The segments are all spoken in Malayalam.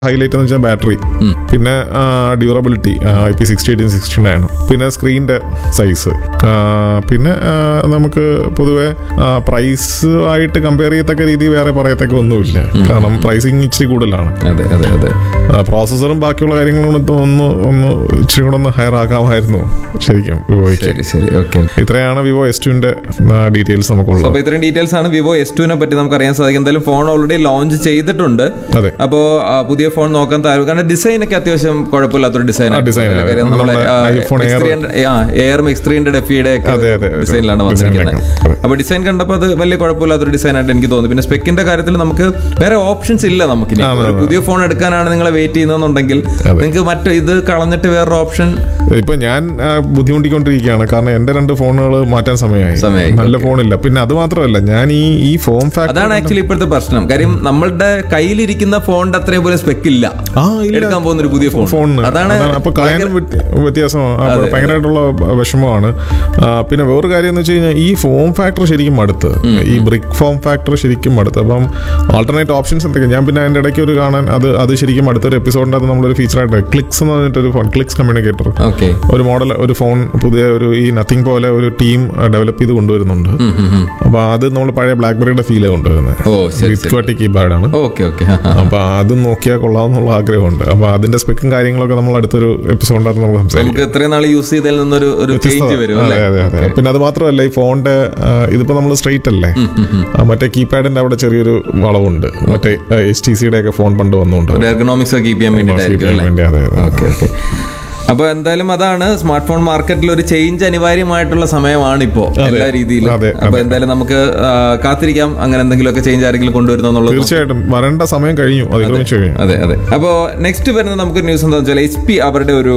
ഹൈലൈറ്റ് എന്ന് വെച്ചാൽ ബാറ്ററി പിന്നെ durability I P sixty eighteen sixty nine പിന്നെ സ്ക്രീനിന്റെ സൈസ് പിന്നെ ആ, നമുക്ക് പൊതുവെ പ്രൈസ് ആയിട്ട് കമ്പയർ ചെയ്യത്തക്ക രീതി വേറെ പറയത്തക്ക ഒന്നുമില്ല കാരണം പ്രൈസിങ് ഇച്ചിരി കൂടുതലാണ് അതെ അതെ അതെ പ്രോസസ്സറും ബാക്കിയുള്ള കാര്യങ്ങളും കൂടെ ഒന്ന് ഒന്ന് ഇച്ചിരി കൂടെ ഒന്ന് ഹയർ ആക്കാമായിരുന്നു ശരിക്കും വിവോയ്ക്ക് ശരി ശരി ഓക്കെ ഇത്രയാണ് വിവോ എസ് ടുവിന്റെ ഡീറ്റെയിൽസ് നമുക്കുള്ളത് അപ്പൊ ഇത്രയും ഡീറ്റെയിൽസ് ആണ് വിവോ എസ് ടുവിനെ പറ്റി നമുക്ക് അറിയാൻ സാധിക്കും എന്തായാലും ഫോൺ ഓൾറെഡി ലോഞ്ച് ചെയ്തിട്ടുണ്ട് അതെ അപ്പോ ആ, പുതിയ ഫോൺ നോക്കാൻ താല്പര്യം കാരണം ഡിസൈൻ ഒക്കെ അത്യാവശ്യം കുഴപ്പമില്ലാത്തൊരു ഡിസൈൻ design ആണ്. നമ്മുടെ iPhone Air. Air X three hundred F ഇയുടെ അതെ, അതെ, അതെ. ഡിസൈനിലാണ് Design വന്നിരിക്കുന്നത് ഒക്കെ. അതെ. അപ്പൊ ഡിസൈൻ കണ്ടപ്പോൾ അത് വലിയ കുഴപ്പമില്ലാത്തൊരു ഡിസൈൻ ആയിട്ട് എനിക്ക് തോന്നി പിന്നെ സ്പെക്കിന്റെ കാര്യത്തിൽ നമുക്ക് വേറെ ഓപ്ഷൻസ് ഇല്ല നമുക്ക് ഒരു പുതിയ ഫോൺ എടുക്കാനാണ് നിങ്ങൾ വെയിറ്റ് ചെയ്യുന്നതെന്നുണ്ടെങ്കിൽ നിങ്ങൾക്ക് മറ്റു ഇത് കളഞ്ഞിട്ട് വേറൊരു ഓപ്ഷൻ ഇപ്പൊ ഞാൻ ആ, ബുദ്ധിമുട്ടിക്കൊണ്ടിരിക്കുകയാണ് കാരണം എന്റെ രണ്ട് ഫോണുകൾ മാറ്റാൻ സമയമായി സമയമായി, നല്ല ഫോണില്ല പിന്നെ അത് മാത്രമല്ല ഞാൻ ഈ ഈ ഫോം ഫാക്ടർ അതാണ് ആക്ച്വലി ഇപ്പോഴത്തെ പ്രശ്നം കാര്യം നമ്മളുടെ കയ്യിലിരിക്കുന്ന ഫോണിന്റെ അത്രയും പോലെ സ്പെക്ക് ഇല്ല ആ ഇല്ല എടുക്കാൻ പോകുന്ന ഒരു പുതിയ ഫോൺ ഫോണിന് അതാണ് അപ്പൊ കളയാനും വ്യത്യ- വ്യത്യാസമാണ് ആ, ഭയങ്കരമായിട്ടുള്ള വിഷമമാണ് ആ, പിന്നെ വേറൊരു കാര്യം എന്ന് വെച്ച് കഴിഞ്ഞാൽ ഈ ഫോം ഫാക്ടർ ശരിക്കും മടുത്ത് ഈ ബ്രിക്ക് ഫോം ഫാക്ടർ ശരിക്കും മടുത്ത് അപ്പം ആൾട്ടർനേറ്റ് ഓപ്ഷൻസ് എന്തൊക്കെ ഞാൻ പിന്നെ അതിന്റെ ഇടയ്ക്ക് ഒരു കാണാൻ അത് അത് ശരിക്കും അടുത്തൊരു എപ്പിസോഡിന്റെ അത് നമ്മളൊരു ഫീച്ചറായിട്ട് ക്ലിക്സ് എന്ന് പറഞ്ഞിട്ടൊരു ഫോൺ ക്ലിക്സ് കമ്മ്യൂണിക്കേറ്റർ ഓക്കെ ഒരു മോഡൽ ഒരു ഫോൺ പുതിയ ഒരു ഈ നത്തിങ് പോലെ ഒരു ടീം ഡെവലപ്പ് ചെയ്ത് കൊണ്ടുവരുന്നുണ്ട് അപ്പൊ അത് നമ്മൾ പഴയ ബ്ലാക്ക്ബെറിയുടെ ഫീല് കൊണ്ടുവരുന്നത് ഓ ശരി ശരി വിത്വാട്ടി കീപാഡ് ആണ് ഓക്കെ ഓക്കെ അപ്പൊ അത് നോക്കിയാൽ കൊള്ളാമെന്നുള്ള ആഗ്രഹമുണ്ട് അപ്പൊ അതിന്റെ സ്പെക്കും കാര്യങ്ങളൊക്കെ നമ്മൾ അടുത്തൊരു എപ്പിസോഡിനകത്ത് നമ്മൾ സംസാരിക്കും നമുക്ക് ഇത്രയും നാൾ യൂസ് ചെയ്തതിൽ നിന്നൊരു ഒരു ചേഞ്ച് വരും അതെ അല്ലേ അതെ അതെ പിന്നെ അത് മാത്രമല്ല ഈ ഫോണിന്റെ ആ, ഇതിപ്പോ നമ്മൾ സ്ട്രെയിറ്റ് അല്ലേ ആ, മറ്റേ കീപാഡിന്റെ അവിടെ ചെറിയൊരു വളവുണ്ട് മറ്റേ എച്ച് ടി സിയുടെ ഒക്കെ ഫോൺ പണ്ട് വന്നുകൊണ്ട് ഒരു എർഗണോമിക്സ് കീപ്പ് ചെയ്യാൻ വേണ്ടിയിട്ടായിരിക്കും അല്ലേ വേണ്ടി അതെ അതെ ഓക്കെ ഓക്കെ അപ്പൊ എന്തായാലും അതാണ് സ്മാർട്ട് ഫോൺ മാർക്കറ്റിൽ ഒരു ചേഞ്ച് അനിവാര്യമായിട്ടുള്ള സമയമാണ് ഇപ്പോ എല്ലാ രീതിയിലും അതെ, അപ്പൊ എന്തായാലും നമുക്ക് ആ, കാത്തിരിക്കാം അങ്ങനെ എന്തെങ്കിലുമൊക്കെ ചേഞ്ച് ആരെങ്കിലും കൊണ്ടുവരുന്നോ എന്നുള്ളത് തീർച്ചയായിട്ടും വരേണ്ട സമയം കഴിഞ്ഞു അതിക്രമിച്ചു കഴിഞ്ഞു അതെ അതെ അപ്പോ നെക്സ്റ്റ് വരുന്ന നമുക്ക് ന്യൂസ് എന്താ വെച്ചാൽ എച്ച് പി അവരുടെ ഒരു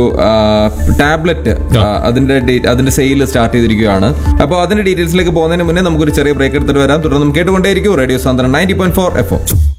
ടാബ്ലറ്റ് അതിന്റെ ഡേ- അതിന്റെ സെയിൽ സ്റ്റാർട്ട് ചെയ്തിരിക്കുകയാണ് അപ്പോൾ അതിന്റെ ഡീറ്റെയിൽസിലേക്ക് പോകുന്നതിന് മുന്നേ നമുക്കൊരു ചെറിയ ബ്രേക്ക് എടുത്തിട്ട് വരാം തുടർന്ന് നമുക്ക് കേട്ടുകൊണ്ടേയിരിക്കും റേഡിയോ സാന്ദ്രൻ നയൻറ്റി പോയിന്റ് ഫോർ എഫ്